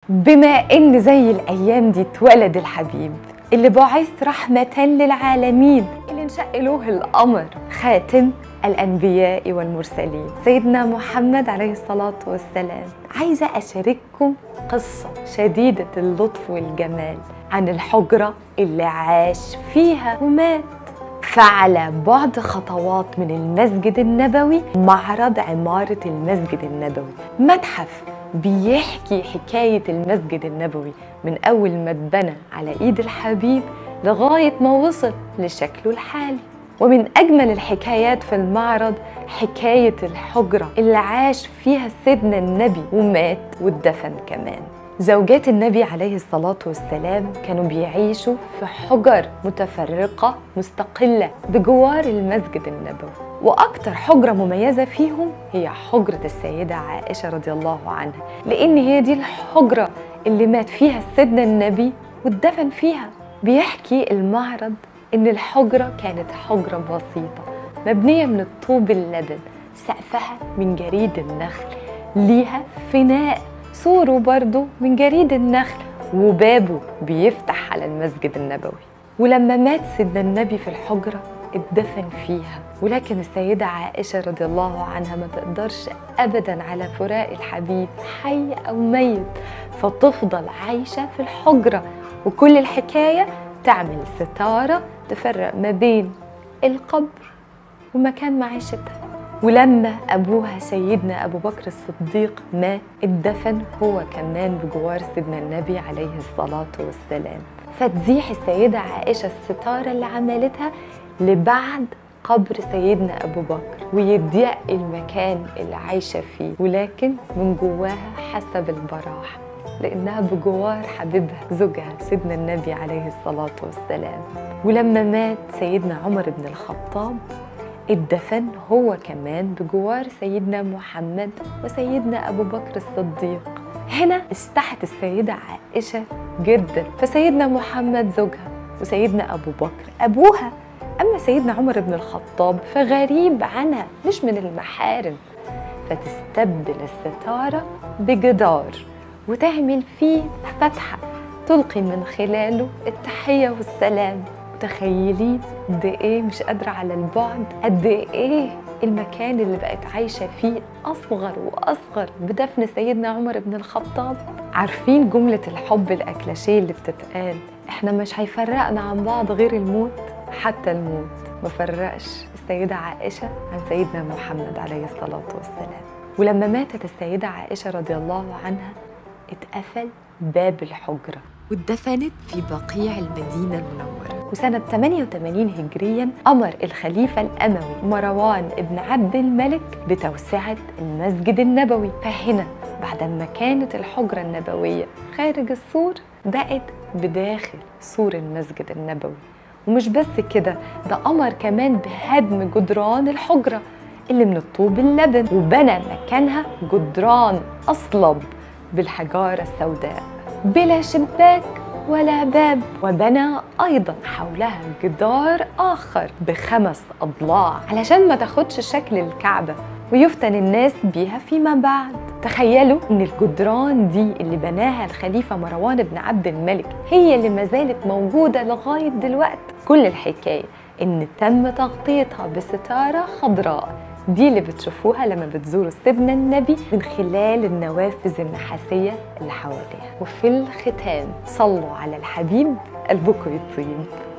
بما ان زي الايام دي اتولد الحبيب اللي بعث رحمة للعالمين اللي انشق له القمر خاتم الأنبياء والمرسلين سيدنا محمد عليه الصلاة والسلام عايزة أشارككم قصة شديدة اللطف والجمال عن الحجرة اللي عاش فيها ومات فعلى بعد خطوات من المسجد النبوي معرض عمارة المسجد النبوي متحف بيحكي حكاية المسجد النبوي من أول ما اتبنى على إيد الحبيب لغاية ما وصل لشكله الحالي ومن أجمل الحكايات في المعرض حكاية الحجرة اللي عاش فيها سيدنا النبي ومات واتدفن كمان زوجات النبي عليه الصلاة والسلام كانوا بيعيشوا في حجر متفرقة مستقلة بجوار المسجد النبوي وأكتر حجرة مميزة فيهم هي حجرة السيدة عائشة رضي الله عنها لأن هي دي الحجرة اللي مات فيها سيدنا النبي واتدفن فيها بيحكي المعرض إن الحجرة كانت حجرة بسيطة مبنية من الطوب اللبن سقفها من جريد النخل ليها فناء سوره برضه من جريد النخل وبابه بيفتح على المسجد النبوي ولما مات سيدنا النبي في الحجرة اتدفن فيها ولكن السيدة عائشة رضي الله عنها ما تقدرش أبدا على فراق الحبيب حي أو ميت فتفضل عايشة في الحجرة وكل الحكاية تعمل ستارة تفرق ما بين القبر ومكان معيشتها ولما أبوها سيدنا أبو بكر الصديق مات اتدفن هو كمان بجوار سيدنا النبي عليه الصلاة والسلام فتزيح السيدة عائشة الستارة اللي عملتها لبعد قبر سيدنا أبو بكر ويضيق المكان اللي عايشة فيه ولكن من جواها حسب البراح لأنها بجوار حبيبها زوجها سيدنا النبي عليه الصلاة والسلام ولما مات سيدنا عمر بن الخطاب اتدفن هو كمان بجوار سيدنا محمد وسيدنا أبو بكر الصديق هنا استحت السيدة عائشة جدا فسيدنا محمد زوجها وسيدنا أبو بكر أبوها أما سيدنا عمر بن الخطاب فغريب عنها مش من المحارم فتستبدل الستارة بجدار وتعمل فيه فتحة تلقي من خلاله التحية والسلام تخيلين قد ايه مش قادرة على البعد قد ايه المكان اللي بقت عايشة فيه أصغر وأصغر بدفن سيدنا عمر بن الخطاب عارفين جملة الحب الأكلاشيه اللي بتتقال احنا مش هيفرقنا عن بعض غير الموت حتى الموت ما فرقش السيدة عائشة عن سيدنا محمد عليه الصلاة والسلام ولما ماتت السيدة عائشة رضي الله عنها اتقفل باب الحجرة واتدفنت في بقيع المدينة المنورة وسنة 88 هجريا أمر الخليفة الأموي مروان بن عبد الملك بتوسعة المسجد النبوي فهنا بعد ما كانت الحجرة النبوية خارج السور بقت بداخل سور المسجد النبوي ومش بس كده ده أمر كمان بهدم جدران الحجرة اللي من الطوب اللبن وبنى مكانها جدران أصلب بالحجارة السوداء بلا شباك ولا باب وبنى أيضا حولها جدار آخر بخمس أضلاع علشان ما تاخدش شكل الكعبة ويفتن الناس بيها فيما بعد تخيلوا ان الجدران دي اللي بناها الخليفة مروان بن عبد الملك هي اللي ما زالت موجودة لغاية دلوقت كل الحكاية ان تم تغطيتها بستارة خضراء دي اللي بتشوفوها لما بتزوروا سيدنا النبي من خلال النوافذ النحاسية اللي حواليها وفي الختام صلوا على الحبيب قلبكم يطيب